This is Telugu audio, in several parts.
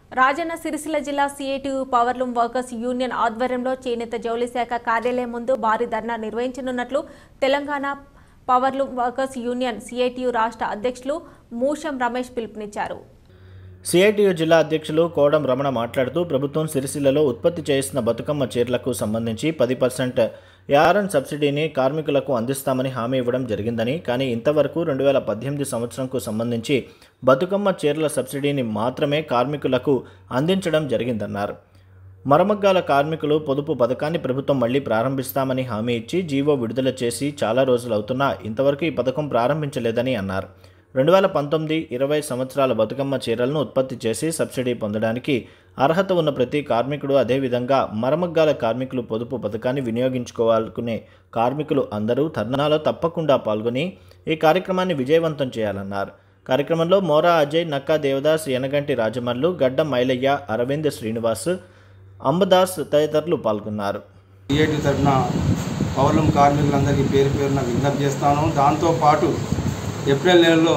రాజన్న సిరిసిల్ల జిల్లా సిఐటియు పవర్లూమ్ వర్కర్స్ యూనియన్ ఆధ్వర్యంలో చేనేత జౌళి శాఖ కార్యాలయం ముందు భారీ ధర్నా నిర్వహించనున్నట్లు Telangana powerloom workers union CITU రాష్ట్ర అధ్యక్షులు మూషం రమేష్ పిలుపునిచ్చారు సిఐటియు జిల్లా అధ్యక్షులు కోడం రమణ మాట్లాడుతూ ప్రభుత్వం సిరిసిల్లలో ఉత్పత్తి చేసిన బతుకమ్మ చీరలకు సంబంధించి పది పర్సెంట్ యారన్ సబ్సిడీని కార్మికులకు అందిస్తామని హామీ ఇవ్వడం జరిగిందని కానీ ఇంతవరకు రెండు వేల పద్దెనిమిది సంవత్సరంకు సంబంధించి బతుకమ్మ చీరల సబ్సిడీని మాత్రమే కార్మికులకు అందించడం జరిగిందన్నారు మరమగ్గాల కార్మికులు పొదుపు పథకాన్ని ప్రభుత్వం మళ్లీ ప్రారంభిస్తామని హామీ ఇచ్చి జీవో విడుదల చేసి చాలా రోజులవుతున్నా ఇంతవరకు ఈ పథకం ప్రారంభించలేదని అన్నారు రెండు వేల పంతొమ్మిది ఇరవై సంవత్సరాల బతుకమ్మ చీరలను ఉత్పత్తి చేసి సబ్సిడీ పొందడానికి అర్హత ఉన్న ప్రతి కార్మికుడు అదేవిధంగా మరమగ్గాల కార్మికులు పొదుపు పథకాన్ని వినియోగించుకోవాలనుకునే కార్మికులు అందరూ ధర్నాలో తప్పకుండా పాల్గొని ఈ కార్యక్రమాన్ని విజయవంతం చేయాలన్నారు కార్యక్రమంలో మోరా అజయ్ నక్కా దేవదాస్ యనగంటి రాజమల్లు గడ్డ మైలయ్య అరవింద్ శ్రీనివాస్ అంబదాస్ తదితరులు పాల్గొన్నారు సిఐటి తరఫున పౌర్ణం కార్మికులందరికీ పేరు పేరున విజ్ఞప్తి చేస్తాను దాంతోపాటు ఏప్రిల్ నెలలో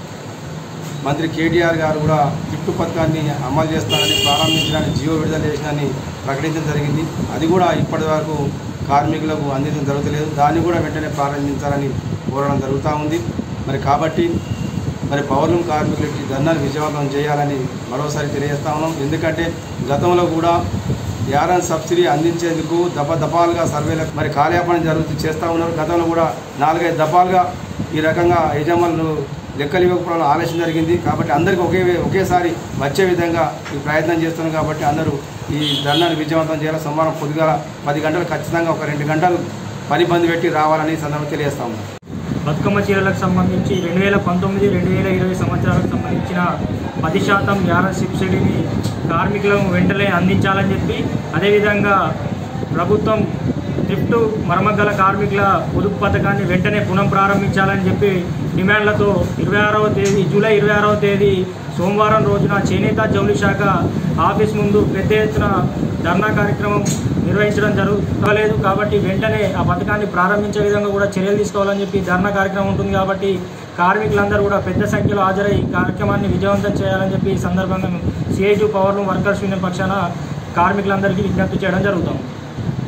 మంత్రి కేటీఆర్ గారు కూడా గిఫ్ట్ పథకాన్ని అమలు చేస్తారని ప్రారంభించడానికి జియో విడుదల చేసినని ప్రకటించడం జరిగింది అది కూడా ఇప్పటి వరకు కార్మికులకు అందించడం జరుగుతలేదు దాన్ని కూడా వెంటనే ప్రారంభించాలని కోరడం జరుగుతూ ఉంది మరి కాబట్టి మరి పౌర్ణం కార్మికులకి ధర్నాలు విజయవంతం చేయాలని మరోసారి తెలియజేస్తా ఉన్నాం ఎందుకంటే గతంలో కూడా యారన్ సబ్సిడీ అందించేందుకు దఫ దఫాలుగా సర్వేలకు మరి కార్యాపణ జరుగుతూ చేస్తూ ఉన్నారు గతంలో కూడా నాలుగైదు దఫాలుగా ఈ రకంగా యజమానులు లెక్కలు ఇవ్వకపోవడం ఆలస్యం జరిగింది కాబట్టి అందరికీ ఒకే ఒకేసారి వచ్చే విధంగా ఈ ప్రయత్నం చేస్తున్నాం కాబట్టి అందరూ ఈ ధర్నాన్ని విజయవంతం చేయాలి సోమవారం పొద్దుగా పది గంటలు ఖచ్చితంగా ఒక రెండు గంటలు పని బంద్ పెట్టి రావాలని ఈ సందర్భంగా తెలియజేస్తా ఉన్నాం బతుకమ్మ చీరలకు సంబంధించి రెండు వేల పంతొమ్మిది రెండు వేల ఇరవై సంవత్సరాలకు సంబంధించిన పది శాతం యార సబ్సిడీని కార్మికులకు వెంటనే అందించాలని చెప్పి అదేవిధంగా ప్రభుత్వం థ్రిఫ్ట్ మరమగ్గల కార్మికుల పొదుపు పథకాన్ని వెంటనే పునః ప్రారంభించాలని చెప్పి డిమాండ్లతో ఇరవై ఆరవ తేదీ జూలై ఇరవై ఆరవ తేదీ సోమవారం రోజున చేనేత జౌళి శాఖ ఆఫీస్ ముందు పెద్ద ఎత్తున ధర్నా కార్యక్రమం నిర్వహించడం జరుగుతలేదు కాబట్టి వెంటనే ఆ పథకాన్ని ప్రారంభించే విధంగా కూడా చర్యలు తీసుకోవాలని చెప్పి ధర్నా కార్యక్రమం ఉంటుంది కాబట్టి కార్మికులందరూ కూడా పెద్ద సంఖ్యలో హాజరై ఈ కార్యక్రమాన్ని విజయవంతం చేయాలని చెప్పి ఈ సందర్భంగా సిఐటి పవర్లు వర్కర్స్ యూనియన్ పక్షాన కార్మికులందరికీ విజ్ఞప్తి చేయడం జరుగుతుంది